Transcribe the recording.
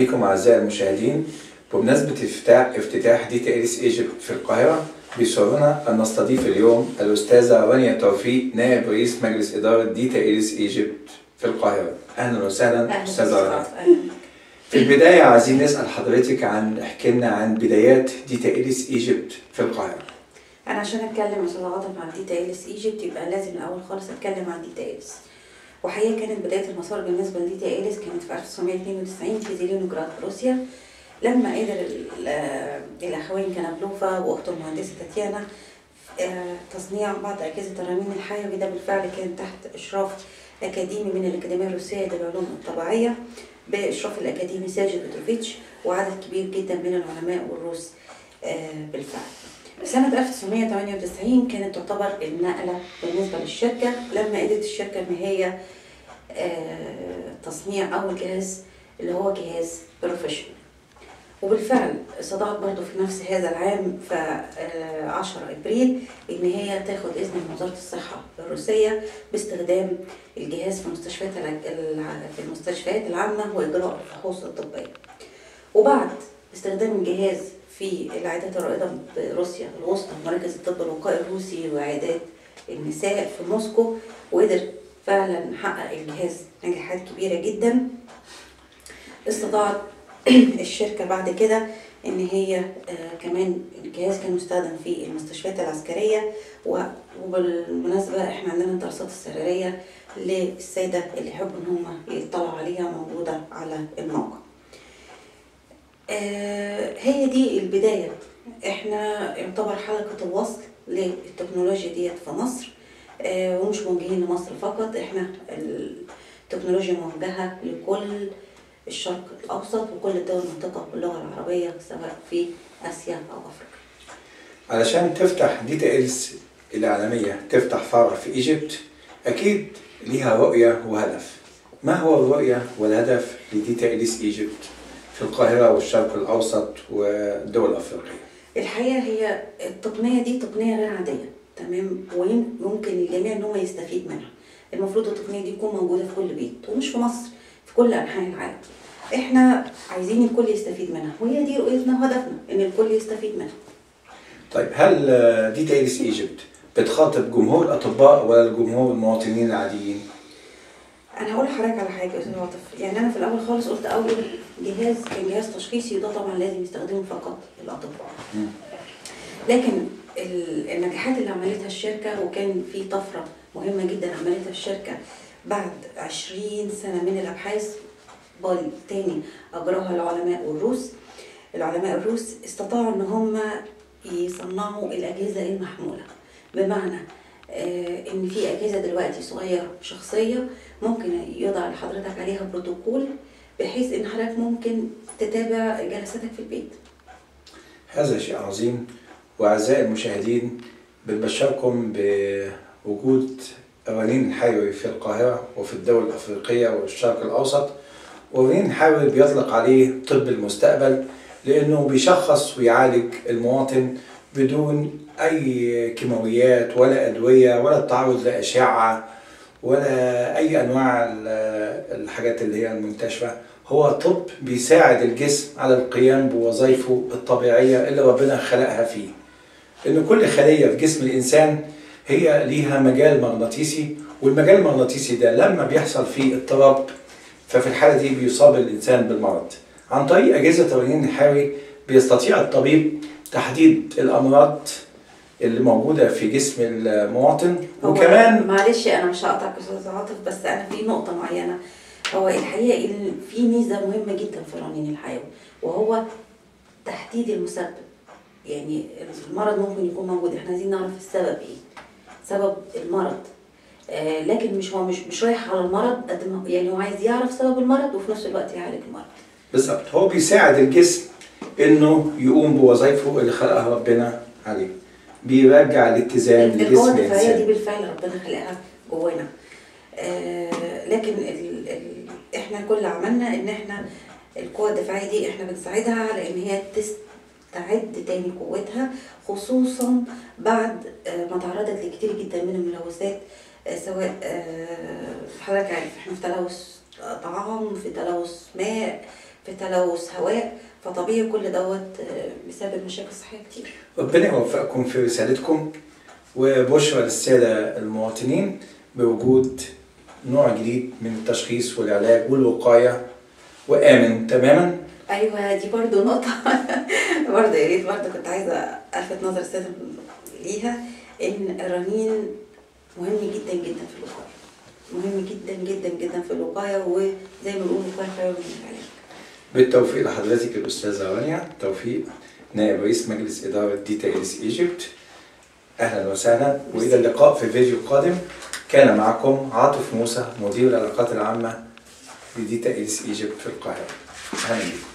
بكم أعزائي المشاهدين بمناسبة افتتاح افتتاح دي تي اس ايجيبت في القاهرة بيسرنا أن نستضيف اليوم الأستاذة رانيا توفيق نائب رئيس مجلس إدارة دي تي اس ايجيبت في القاهرة أهلا وسهلا أستاذة رانيا في البداية عايزين نسأل حضرتك عن احكي لنا عن بدايات دي تي اس ايجيبت في القاهرة انا عشان اتكلم استاذ عاطف عن دي تايلس ايجيبت يبقى لازم الاول خالص اتكلم عن دي تايلس وحقيقه كانت بدايه المسار بالنسبه لدي تايلس كانت في 1992 في زيلينوجراد روسيا لما قدر ال- آه، الاخوين كانابلوفا واخته المهندسه تاتيانا آه، تصنيع بعض اجهزه الرنين الحيوي ده بالفعل كان تحت اشراف اكاديمي من الاكاديميه الروسيه للعلوم الطبيعيه باشراف الاكاديمي سيرجي بتروفيتش وعدد كبير جدا من العلماء والروس آه، بالفعل سنة 1998 كانت تعتبر النقلة بالنسبة للشركة لما قدرت الشركة إن هي آه، تصنيع أول جهاز اللي هو جهاز بروفيشنال وبالفعل استطاعت برضه في نفس هذا العام في آه، 10 ابريل ان هي تاخد اذن من وزاره الصحه الروسيه باستخدام الجهاز في المستشفيات الع- الع- في المستشفيات العامه واجراء الفحوص الطبيه. وبعد استخدام الجهاز في العيادات الرائده بروسيا الوسطى مركز الطب الوقائي الروسي وعيادات النساء في موسكو وقدر فعلا حقق الجهاز نجاحات كبيره جدا استطاعت الشركة بعد كده إن هي آه، كمان الجهاز كان مستخدم في المستشفيات العسكرية و- وبالمناسبة إحنا عندنا الدراسات السريرية للسادة اللي يحبوا إن هم يطلعوا عليها موجودة على الموقع. آه، هي دي البداية إحنا يعتبر حلقة الوصل للتكنولوجيا ديت في مصر آه، ومش موجهين لمصر فقط إحنا التكنولوجيا موجهة لكل الشرق الأوسط وكل دول المنطقة باللغة العربية سواء في آسيا أو أفريقيا. علشان تفتح دي تي اس العالمية تفتح فرع في ايجيبت أكيد ليها رؤية وهدف ما هو الرؤية والهدف لدي تي اس ايجيبت في القاهرة والشرق الأوسط والدول الأفريقية الحقيقة هي التقنية دي تقنية غير عادية تمام ويمكن للجميع إن هو يستفيد منها. المفروض التقنية دي تكون موجودة في كل بيت ومش في مصر في كل أنحاء العالم. احنا عايزين الكل يستفيد منها وهي دي رؤيتنا وهدفنا ان الكل يستفيد منها طيب هل دي تي اس ايجيبت بتخاطب جمهور الأطباء ولا الجمهور المواطنين العاديين؟ انا هقول لحضرتك على حاجه يا استاذ عاطف يعني انا في الاول خالص قلت اول جهاز كان جهاز تشخيصي وده طبعا لازم يستخدمه فقط الاطباء مم. لكن ال- النجاحات اللي عملتها الشركه وكان في طفره مهمه جدا عملتها الشركه بعد 20 سنه من الابحاث بال تاني اجراها العلماء والروس العلماء الروس استطاعوا ان هم يصنعوا الاجهزه المحموله بمعنى آه، ان في اجهزه دلوقتي صغيره شخصيه ممكن يضع لحضرتك عليها بروتوكول بحيث ان حضرتك ممكن تتابع جلساتك في البيت هذا شيء عظيم وأعزائي المشاهدين بنبشركم بوجود الرنين الحيوي في القاهرة وفي الدول الأفريقية والشرق الأوسط والرنين الحيوي بيطلق عليه طب المستقبل لأنه بيشخص ويعالج المواطن بدون أي كيماويات ولا أدوية ولا التعرض لأشعة ولا أي أنواع ال- الحاجات اللي هي المنتشرة هو طب بيساعد الجسم على القيام بوظائفه الطبيعية اللي ربنا خلقها فيه إن كل خلية في جسم الإنسان هي ليها مجال مغناطيسي والمجال المغناطيسي ده لما بيحصل فيه اضطراب ففي الحالة دي بيصاب الإنسان بالمرض عن طريق أجهزة الرنين الحيوي بيستطيع الطبيب تحديد الأمراض اللي موجودة في جسم المواطن هو وكمان معلش انا مش هقطعك يا استاذ عاطف بس انا في نقطه معينه هو الحقيقه ان في ميزه مهمه جدا في الرنين الحيوي وهو تحديد المسبب يعني المرض ممكن يكون موجود احنا عايزين نعرف السبب ايه سبب المرض آه لكن مش هو مش مش رايح على المرض قد ما يعني هو عايز يعرف سبب المرض وفي نفس الوقت يعالج المرض بالظبط هو بيساعد الجسم انه يقوم بوظائفه اللي خلقها ربنا عليه بيرجع الاتزان القوة لجسم الدفاعية دي الانسان بالفعل ربنا خلقها جوانا آه لكن ال ال احنا كل عملنا ان احنا القوة الدفاعية دي احنا بنساعدها على ان هي تستعد تاني قوتها خصوصا بعد آه ما تعرضت لكتير جدا من الملوثات آه سواء آه حضرتك عارف احنا في تلوث طعام في تلوث ماء في تلوث هواء فطبيعي كل دوت آه، بسبب مشاكل صحيه كتير ربنا يوفقكم في رسالتكم وبشرى للسادة المواطنين بوجود نوع جديد من التشخيص والعلاج والوقاية وآمن تماما ايوه دي برضو نقطه برضو يا ريت برضو كنت عايزه الفت نظر الساده ليها ان الرنين مهم جدا جدا في الوقايه مهم جدا جدا جدا في الوقايه وزي ما بنقول الوقايه خير من العلاج بالتوفيق لحضرتك الأستاذة رانيا توفيق نائب رئيس مجلس إدارة ديتايلز إيجيبت أهلا وسهلا وإلى اللقاء في فيديو قادم كان معكم عاطف موسى مدير العلاقات العامة لديتايلز إيجيبت في القاهرة أهلا بكم